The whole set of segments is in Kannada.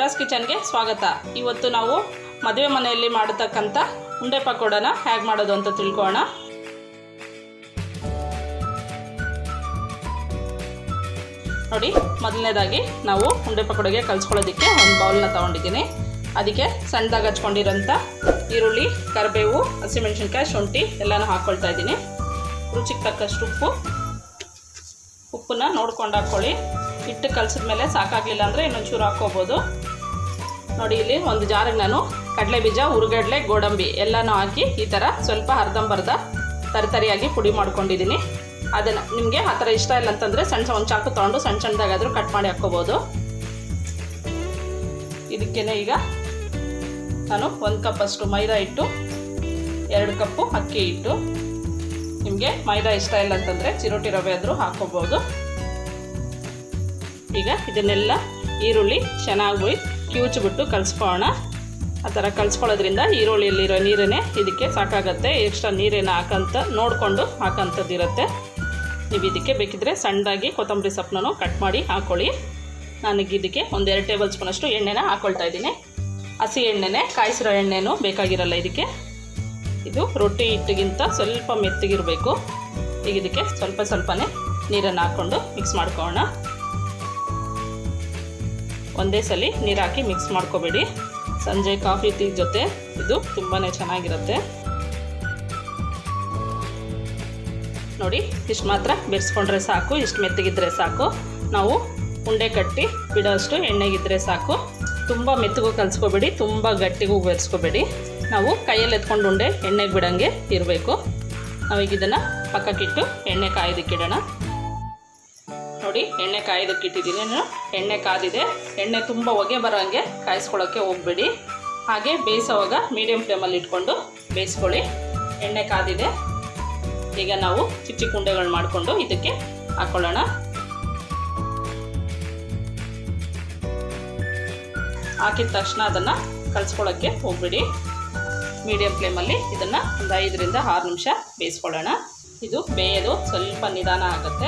ರೇಖಾಸ್ ಕಿಚನ್ಗೆ ಸ್ವಾಗತ ಇವತ್ತು ನಾವು ಮದುವೆ ಮನೆಯಲ್ಲಿ ಮಾಡತಕ್ಕಂಥ ಉಂಡೆ ಪಕೋಡನ ಹೇಗೆ ಮಾಡೋದು ಅಂತ ತಿಳ್ಕೊಳ್ಳೋಣ ನೋಡಿ ಮೊದಲನೇದಾಗಿ ನಾವು ಉಂಡೆ ಪಕೋಡೆಗೆ ಕಲಿಸ್ಕೊಳ್ಳೋದಕ್ಕೆ ಒಂದು ಬೌಲ್ನ ತೊಗೊಂಡಿದ್ದೀನಿ ಅದಕ್ಕೆ ಸಣ್ಣದಾಗಿ ಹಚ್ಕೊಂಡಿರೋಂಥ ಈರುಳ್ಳಿ ಕರಿಬೇವು ಹಸಿಮೆಣಸಿನ್ಕಾಯಿ ಶುಂಠಿ ಎಲ್ಲನೂ ಹಾಕ್ಕೊಳ್ತಾ ಇದ್ದೀನಿ ರುಚಿಗೆ ತಕ್ಕಷ್ಟು ಉಪ್ಪು ಉಪ್ಪನ್ನ ನೋಡ್ಕೊಂಡು ಹಾಕ್ಕೊಳ್ಳಿ ಹಿಟ್ಟು ಕಲಸಿದ ಮೇಲೆ ಸಾಕಾಗಲಿಲ್ಲ ಅಂದರೆ ಇನ್ನೊಂಚೂರು ಹಾಕ್ಕೋಬೋದು ನೋಡಿ ಇಲ್ಲಿ ಒಂದು ಜಾರಿಗೆ ನಾನು ಕಡಲೆ ಬೀಜ ಉರುಗಡ್ಲೆ ಗೋಡಂಬಿ ಎಲ್ಲನೂ ಹಾಕಿ ಈ ಥರ ಸ್ವಲ್ಪ ಅರ್ಧಂಬರ್ಧ ತರಿತರಿಯಾಗಿ ಪುಡಿ ಮಾಡ್ಕೊಂಡಿದ್ದೀನಿ ಅದನ್ನು ನಿಮಗೆ ಆ ಥರ ಇಷ್ಟ ಇಲ್ಲ ಅಂತಂದರೆ ಸಣ್ಣ ಒಂದು ಚಾಕು ತೊಗೊಂಡು ಸಣ್ಣ ಸಣ್ಣದಾಗಾದರೂ ಕಟ್ ಮಾಡಿ ಹಾಕ್ಕೋಬೋದು ಇದಕ್ಕೇನೆ ಈಗ ನಾನು ಒಂದು ಕಪ್ಪಷ್ಟು ಮೈದಾ ಹಿಟ್ಟು ಎರಡು ಕಪ್ಪು ಅಕ್ಕಿ ಹಿಟ್ಟು ನಿಮಗೆ ಮೈದಾ ಇಷ್ಟ ಇಲ್ಲ ಅಂತಂದರೆ ಚಿರೋಟಿ ರವೆ ಆದರೂ ಹಾಕ್ಕೋಬೋದು ಈಗ ಇದನ್ನೆಲ್ಲ ಈರುಳ್ಳಿ ಚೆನ್ನಾಗಿ ಕಿವುಚ್ಬಿಟ್ಟು ಕಲಿಸ್ಕೊಳ್ಳೋಣ ಆ ಥರ ಕಲಿಸ್ಕೊಳ್ಳೋದ್ರಿಂದ ಈರುಳ್ಳಿಯಲ್ಲಿರೋ ನೀರನ್ನೇ ಇದಕ್ಕೆ ಸಾಕಾಗತ್ತೆ ಎಕ್ಸ್ಟ್ರಾ ನೀರೇನು ಹಾಕಂತ ನೋಡಿಕೊಂಡು ಹಾಕೋಂಥದ್ದು ಇರುತ್ತೆ ನೀವು ಇದಕ್ಕೆ ಬೇಕಿದ್ರೆ ಸಣ್ಣದಾಗಿ ಕೊತ್ತಂಬರಿ ಸೊಪ್ಪನ್ನು ಕಟ್ ಮಾಡಿ ಹಾಕ್ಕೊಳ್ಳಿ ನನಗೆ ಇದಕ್ಕೆ ಒಂದೆರಡು ಟೇಬಲ್ ಸ್ಪೂನಷ್ಟು ಎಣ್ಣೆನ ಹಾಕ್ಕೊಳ್ತಾ ಇದ್ದೀನಿ ಹಸಿ ಎಣ್ಣೆನೇ ಕಾಯಿಸಿರೋ ಎಣ್ಣೆನೂ ಬೇಕಾಗಿರಲ್ಲ ಇದಕ್ಕೆ ಇದು ರೊಟ್ಟಿ ಹಿಟ್ಟಿಗಿಂತ ಸ್ವಲ್ಪ ಮೆತ್ತಗಿರಬೇಕು ಈಗ ಇದಕ್ಕೆ ಸ್ವಲ್ಪ ಸ್ವಲ್ಪನೇ ನೀರನ್ನು ಹಾಕ್ಕೊಂಡು ಮಿಕ್ಸ್ ಮಾಡ್ಕೊಳ್ಳೋಣ ಒಂದೇ ಸಲ ನೀರು ಹಾಕಿ ಮಿಕ್ಸ್ ಮಾಡ್ಕೋಬೇಡಿ ಸಂಜೆ ಕಾಫಿ ಟೀ ಜೊತೆ ಇದು ತುಂಬಾ ಚೆನ್ನಾಗಿರುತ್ತೆ ನೋಡಿ ಇಷ್ಟು ಮಾತ್ರ ಬೆರೆಸ್ಕೊಂಡ್ರೆ ಸಾಕು ಇಷ್ಟು ಮೆತ್ತಗಿದ್ರೆ ಸಾಕು ನಾವು ಉಂಡೆ ಕಟ್ಟಿ ಬಿಡೋಷ್ಟು ಎಣ್ಣೆಗಿದ್ರೆ ಸಾಕು ತುಂಬ ಮೆತ್ತಗೂ ಕಲಿಸ್ಕೋಬೇಡಿ ತುಂಬ ಗಟ್ಟಿಗೂ ಬೆರೆಸ್ಕೋಬೇಡಿ ನಾವು ಕೈಯಲ್ಲಿ ಎತ್ಕೊಂಡು ಉಂಡೆ ಎಣ್ಣೆಗೆ ಬಿಡೋಂಗೆ ಇರಬೇಕು ನಾವೀಗ ಇದನ್ನು ಪಕ್ಕಕ್ಕಿಟ್ಟು ಎಣ್ಣೆ ಕಾಯೋದಕ್ಕಿಡೋಣ ನೋಡಿ ಎಣ್ಣೆ ಕಾಯೋದಕ್ಕೆ ಇಟ್ಟಿದ್ದೀನಿ ನಾನು ಎಣ್ಣೆ ಕಾದಿದೆ ಎಣ್ಣೆ ತುಂಬ ಹೊಗೆ ಬರೋಂಗೆ ಕಾಯಿಸ್ಕೊಳ್ಳೋಕ್ಕೆ ಹೋಗಬೇಡಿ ಹಾಗೆ ಬೇಯಿಸೋವಾಗ ಮೀಡಿಯಮ್ ಫ್ಲೇಮಲ್ಲಿ ಇಟ್ಕೊಂಡು ಬೇಯಿಸ್ಕೊಳ್ಳಿ ಎಣ್ಣೆ ಕಾದಿದೆ ಈಗ ನಾವು ಚಿಕ್ಕ ಚಿಕ್ಕ ಉಂಡೆಗಳು ಮಾಡಿಕೊಂಡು ಇದಕ್ಕೆ ಹಾಕ್ಕೊಳ್ಳೋಣ ಹಾಕಿದ ತಕ್ಷಣ ಅದನ್ನು ಕಲಿಸ್ಕೊಳ್ಳೋಕ್ಕೆ ಹೋಗ್ಬಿಡಿ ಮೀಡಿಯಮ್ ಫ್ಲೇಮಲ್ಲಿ ಇದನ್ನು ಒಂದು ಐದರಿಂದ ಆರು ನಿಮಿಷ ಬೇಯಿಸ್ಕೊಳ್ಳೋಣ ಇದು ಬೇಯೋದು ಸ್ವಲ್ಪ ನಿಧಾನ ಆಗುತ್ತೆ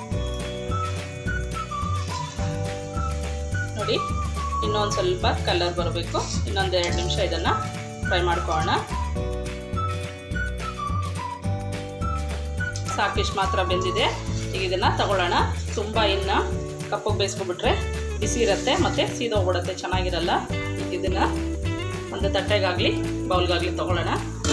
ನೋಡಿ ಇನ್ನೊಂದು ಸ್ವಲ್ಪ ಕಲರ್ ಬರಬೇಕು ಇನ್ನೊಂದು ಎರಡು ನಿಮಿಷ ಇದನ್ನು ಫ್ರೈ ಮಾಡ್ಕೊಳ್ಳೋಣ ಸಾಕಿಷ್ಟು ಮಾತ್ರ ಬೆಂದಿದೆ ಈಗ ಇದನ್ನು ತಗೊಳ್ಳೋಣ ತುಂಬ ಇನ್ನು ಕಪ್ಪಗೆ ಬೇಯಿಸ್ಕೊಬಿಟ್ರೆ ಬಿಸಿ ಇರುತ್ತೆ ಮತ್ತು ಸೀದೋಗ್ಬಿಡುತ್ತೆ ಚೆನ್ನಾಗಿರಲ್ಲ ಇದನ್ನು ಒಂದು ತಟ್ಟೆಗಾಗಲಿ ಬೌಲ್ಗಾಗಲಿ ತಗೊಳ್ಳೋಣ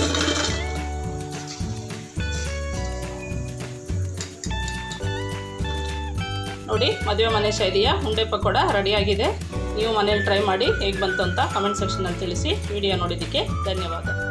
ನೋಡಿ ಮದುವೆ ಮನೆ ಶೈಲಿಯ ಉಂಡೆ ಪಕೋಡ ರೆಡಿಯಾಗಿದೆ ನೀವು ಮನೇಲಿ ಟ್ರೈ ಮಾಡಿ ಹೇಗೆ ಬಂತು ಅಂತ ಕಮೆಂಟ್ ಸೆಕ್ಷನಲ್ಲಿ ತಿಳಿಸಿ ವಿಡಿಯೋ ನೋಡಿದ್ದಕ್ಕೆ ಧನ್ಯವಾದ